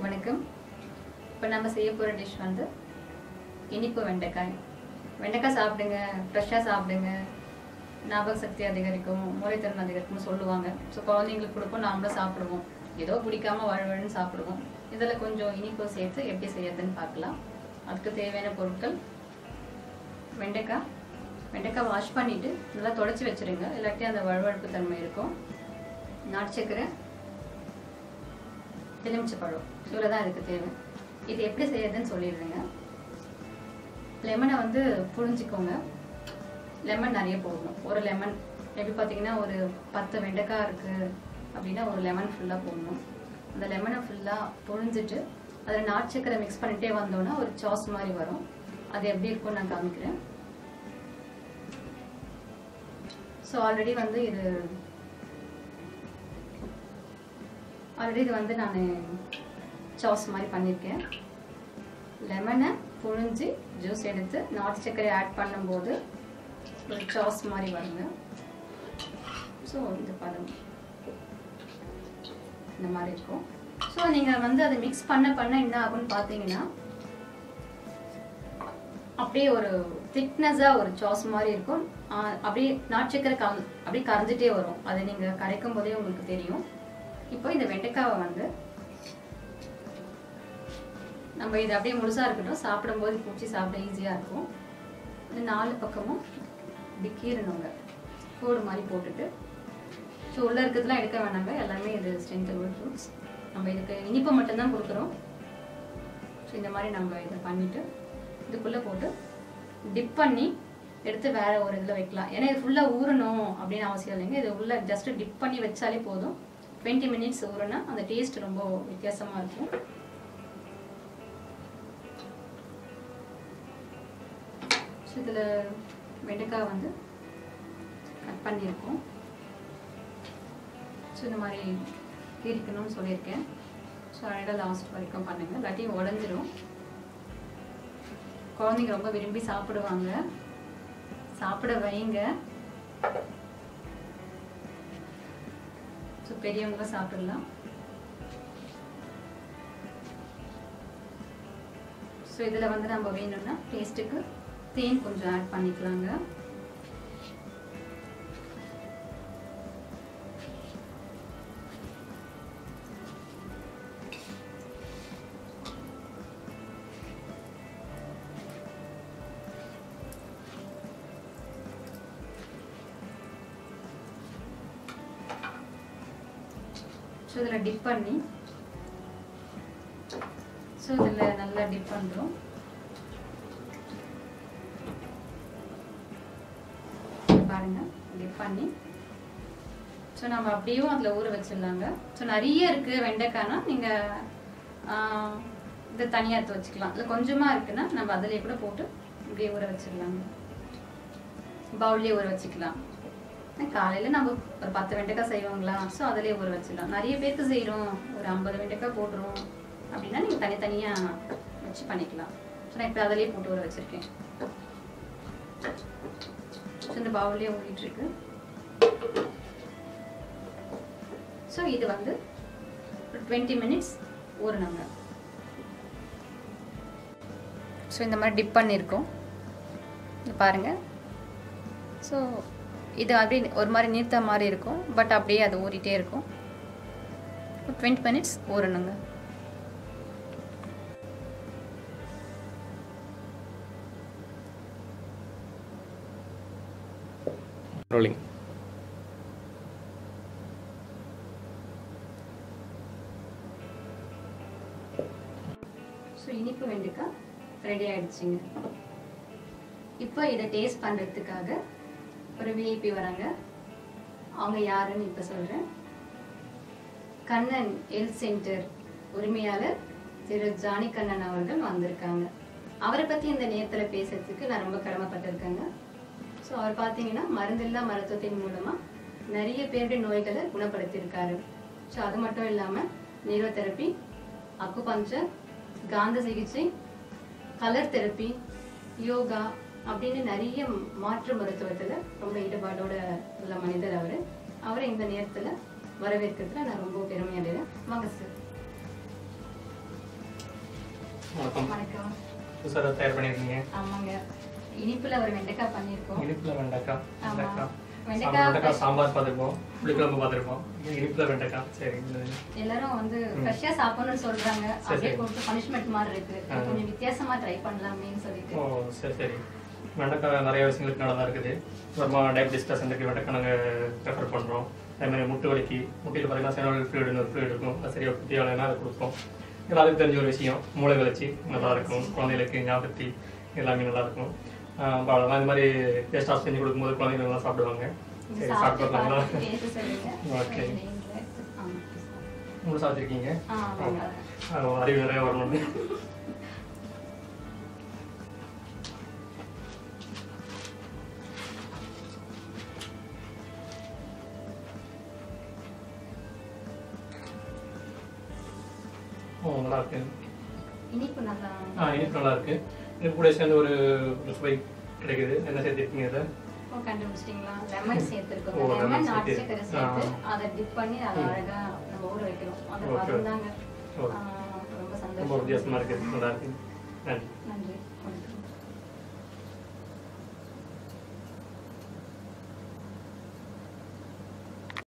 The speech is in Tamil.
வணக்கம் இப்போ நம்ம செய்ய போகிற டிஷ் வந்து இனிப்பு வெண்டைக்காய் வெண்டைக்காய் சாப்பிடுங்க ஃப்ரெஷ்ஷாக சாப்பிடுங்க ஞாபக சக்தி அதிகரிக்கும் மூளைத்திறன் அதிகரிக்கும்னு சொல்லுவாங்க ஸோ குழந்தைங்களுக்கு கொடுப்போம் நாமளும் சாப்பிடுவோம் ஏதோ பிடிக்காம வழுவழுன்னு சாப்பிடுவோம் இதில் கொஞ்சம் இனிப்பு சேர்த்து எப்படி செய்யறதுன்னு பார்க்கலாம் அதுக்கு தேவையான பொருட்கள் வெண்டைக்காய் வெண்டைக்காய் வாஷ் பண்ணிவிட்டு நல்லா தொடச்சி வச்சிருங்க இல்லாட்டி அந்த வழுவழுப்பு தன்மை இருக்கும் நாட்டு சக்கரை எலுமிச்சை பழம் இவ்வளோ தான் இதுக்கு தேவை இது எப்படி செய்யறதுன்னு சொல்லிடுறேங்க லெமனை வந்து புழிஞ்சிக்கோங்க லெமன் நிறைய போடணும் ஒரு லெமன் எப்படி பார்த்தீங்கன்னா ஒரு பத்து வெண்டைக்காய் இருக்குது அப்படின்னா ஒரு லெமன் ஃபுல்லாக போடணும் அந்த லெமனை ஃபுல்லாக புழிஞ்சிட்டு அதில் நாட்டு சக்கரை மிக்ஸ் பண்ணிட்டே வந்தோன்னா ஒரு சாஸ் மாதிரி வரும் அது எப்படி இருக்கும்னு நான் காமிக்கிறேன் ஸோ ஆல்ரெடி வந்து இது ஆல்ரெடி இது வந்து நான் சாஸ் மாதிரி பண்ணியிருக்கேன் லெமனை புழிஞ்சு ஜூஸ் எடுத்து நாட்டு சர்க்கரை ஆட் பண்ணும்போது ஒரு சாஸ் மாதிரி வருங்க ஸோ இந்த பதம் இந்த மாதிரி இருக்கும் ஸோ நீங்கள் வந்து அதை மிக்ஸ் பண்ண பண்ண என்ன ஆகும்னு பார்த்தீங்கன்னா அப்படியே ஒரு திக்னஸாக ஒரு சாஸ் மாதிரி இருக்கும் ஆஹ் அப்படியே நாட்டு சக்கரை கல் அப்படியே கரைஞ்சிட்டே வரும் அதை நீங்கள் கரைக்கும் போதே உங்களுக்கு தெரியும் இப்போ இந்த வெண்டைக்காவை வந்து நம்ம இது அப்படியே முழுசாக இருக்கட்டும் சாப்பிடும்போது பூச்சி சாப்பிட ஈஸியாக இருக்கும் இந்த நாலு பக்கமும் இப்படி கீறணுங்க கோடு மாதிரி போட்டுட்டு ஸோ உள்ளே இருக்கிறதுலாம் எடுக்க வேணாங்க எல்லாமே இது ஸ்ட்ரென்த்தபிள் ஃப்ரூட்ஸ் நம்ம இதுக்கு இனிப்பு மட்டும்தான் கொடுக்குறோம் ஸோ இந்த மாதிரி நம்ம இதை பண்ணிவிட்டு இதுக்குள்ளே போட்டு டிப் பண்ணி எடுத்து வேற ஒரு இதில் வைக்கலாம் ஏன்னா இது ஃபுல்லாக ஊறணும் அப்படின்னு அவசியம் இல்லைங்க இது உள்ள ஜஸ்ட் டிப் பண்ணி வச்சாலே போதும் டுவெண்ட்டி மினிட்ஸ் ஊறுனா அந்த டேஸ்ட் ரொம்ப வித்தியாசமாக இருக்கும் ஸோ இதில் வெண்டைக்காய் வந்து கட் பண்ணியிருக்கோம் ஸோ இந்த மாதிரி கீரிக்கணும்னு சொல்லியிருக்கேன் ஸோ அழகாக லாஸ்ட் வரைக்கும் பண்ணுங்க இல்லாட்டியும் உடஞ்சிரும் குழந்தைங்க ரொம்ப விரும்பி சாப்பிடுவாங்க சாப்பிட வைங்க ஸோ பெரியவங்க சாப்பிடலாம் ஸோ இதில் வந்து நம்ம வேணும்னா டேஸ்ட்டுக்கு தேன் கொஞ்சம் ஆட் பண்ணிக்கலாங்க ஸோ இதில் டிப் பண்ணி ஸோ இதில் நல்லா டிப் பண்ணுறோம் பாருங்க டிப் பண்ணி ஸோ நம்ம அப்படியும் அதில் ஊற வச்சிடலாங்க ஸோ நிறைய இருக்குது வெண்டைக்காய்னா நீங்கள் இதை தனியாக எடுத்து வச்சுக்கலாம் இல்லை கொஞ்சமாக இருக்குன்னா நம்ம அதிலே கூட போட்டு இப்படியே ஊற வச்சிடலாங்க பவுல்லே ஊற வச்சுக்கலாம் காலையில் நம்ம ஒரு பத்து வெண்டைக்காய் செய்வாங்களா ஸோ அதிலே ஊற வச்சிடலாம் நிறைய பேருக்கு செய்கிறோம் ஒரு ஐம்பது வெண்டைக்காய் போடுறோம் அப்படின்னா நீங்கள் தனித்தனியாக வச்சு பண்ணிக்கலாம் ஸோ நான் இப்போ அதிலே போட்டு ஊற வச்சுருக்கேன் ஸோ இந்த பவுல்லே ஊறிட்டு இருக்கு ஸோ இது வந்து ஒரு டுவெண்ட்டி மினிட்ஸ் ஊறணுங்க ஸோ இந்த மாதிரி டிப் பண்ணியிருக்கோம் இது பாருங்கள் ஸோ இது அப்படியே ஒரு மாதிரி நீர்த்த மாதிரி இருக்கும் பட் அப்படியே அது ஊறிட்டே இருக்கும் டுவெண்ட்டி மினிட்ஸ் ஊறணுங்க ரோலிங் ஸோ இனிப்பு வெண்டைக்காய் ரெடி ஆயிடுச்சுங்க இப்போ இதை டேஸ்ட் பண்ணுறதுக்காக ஒரு விஐபி வராங்க அவங்க யாருன்னு இப்போ சொல்கிறேன் கண்ணன் ஹெல்த் சென்டர் உரிமையாளர் திரு ஜானி கண்ணன் அவர்கள் வந்திருக்காங்க அவரை பற்றி இந்த நேரத்தில் பேசுறதுக்கு நான் ரொம்ப கடமைப்பட்டிருக்கேங்க ஸோ அவர் பார்த்தீங்கன்னா மருந்தில்லா மருத்துவத்தின் மூலமாக நிறைய பேருடைய நோய்களை குணப்படுத்தியிருக்காரு ஸோ அது மட்டும் இல்லாமல் நீரோதெரப்பி அக்குபஞ்சர் காந்த சிகிச்சை கலர் தெரப்பி யோகா அப்படின்னு நிறைய மாற்று மருத்துவத்தில் ரொம்ப ஈடுபாடோட உள்ள மனிதர் அவர் அவரை இந்த நேரத்தில் வரவேற்கிறதுல நான் ரொம்ப பெருமை அடைகிறேன் வாங்க சார் வணக்கம் வணக்கம் புதுசாக ஏதாவது தயார் பண்ணியிருக்கீங்க ஆமாங்க இனிப்புல ஒரு வெண்டைக்காய் பண்ணியிருக்கோம் இனிப்பில் வெண்டைக்காய் ஆமா. வெண்டைக்காய் வெண்டைக்காய் வெண்டைக்காய் சாம்பார் பார்த்துருப்போம் புளிக்குழம்பு பார்த்துருப்போம் இனிப்பில் வெண்டைக்காய் சரி இது எல்லாரும் வந்து ஃப்ரெஷ்ஷா சாப்பிடணும்னு சொல்றாங்க சரி, அப்படியே சரி. கொடுத்து பனிஷ்மெண்ட் மாதிரி இருக்கு ஆ. கொஞ்சம் வித்தியாசமா ட்ரை பண்ணலாமேன்னு சொல்லிட்டு ஓ சரி சரி வெண்டைக்காய் நிறைய விஷயங்களுக்கு நல்லா தான் இருக்குது அப்புறமா டயபிட்டிஸ் பேஷண்ட்டுக்கு வெண்டைக்காய் நாங்கள் ரெஃபர் பண்ணுறோம் அதேமாதிரி முட்டு வலிக்கு முட்டியில் பார்த்தீங்கன்னா செனோல் ஃப்ளூயிடுன்னு ஒரு ஃப்ளூயிட் இருக்கும் அது சரியாக குத்தியாலனா அதை கொடுப்போம் எல்லாருக்கும் தெரிஞ்ச ஒரு விஷயம் மூளை வளர்ச்சி நல்லா இருக்கும் குழந்தைகளுக்கு ஞாபகத்தி எல்லாமே நல்லா இருக்கும் ஆஹ் அவ்வளவுதான். இந்த மாதிரி டேஸ்ட் ஆஃப் செஞ்சு கொடுக்கும்போது குழந்தைங்க நல்லா சாப்பிடுவாங்க நீங்க சரி சாப்பிட்டு சாப்பிட்டு வரலாங்களா பார்த்து taste சொல்லுங்க Okay. நீங்களே. ஆமா. மூணு சாப்பிட்ருக்கீங்க ஆ, ஆமாங்க. அறிவு நிறைய வரணும்னு ஓ நல்லா இருக்கு இனிப்பு நல்லா ஆ இனிப்பு நல்லா இருக்கு இது கூட சேர்ந்து ஒரு ஒரு சுவை கிடைக்குது என்ன சேர்த்துருக்கீங்க இதை ஓ, கண்டுபிடிச்சிட்டீங்களா லெமன் சேர்த்துருக்கோம் ஓ, lemon லெமன் நாட்டு சேர்த்து. சக்கரை சேர்த்து ஆ. அதை டிப் பண்ணி அதை ம். அழகா நம்ம ஊற வைக்கிறோம் அந்த Okay. பதம் தாங்க ஓ. ரொம்ப ரொம்ப சந்தோஷம் வித்தியாசமா இருக்கு நல்லா இருக்கு நன்றி நன்றி வணக்கம்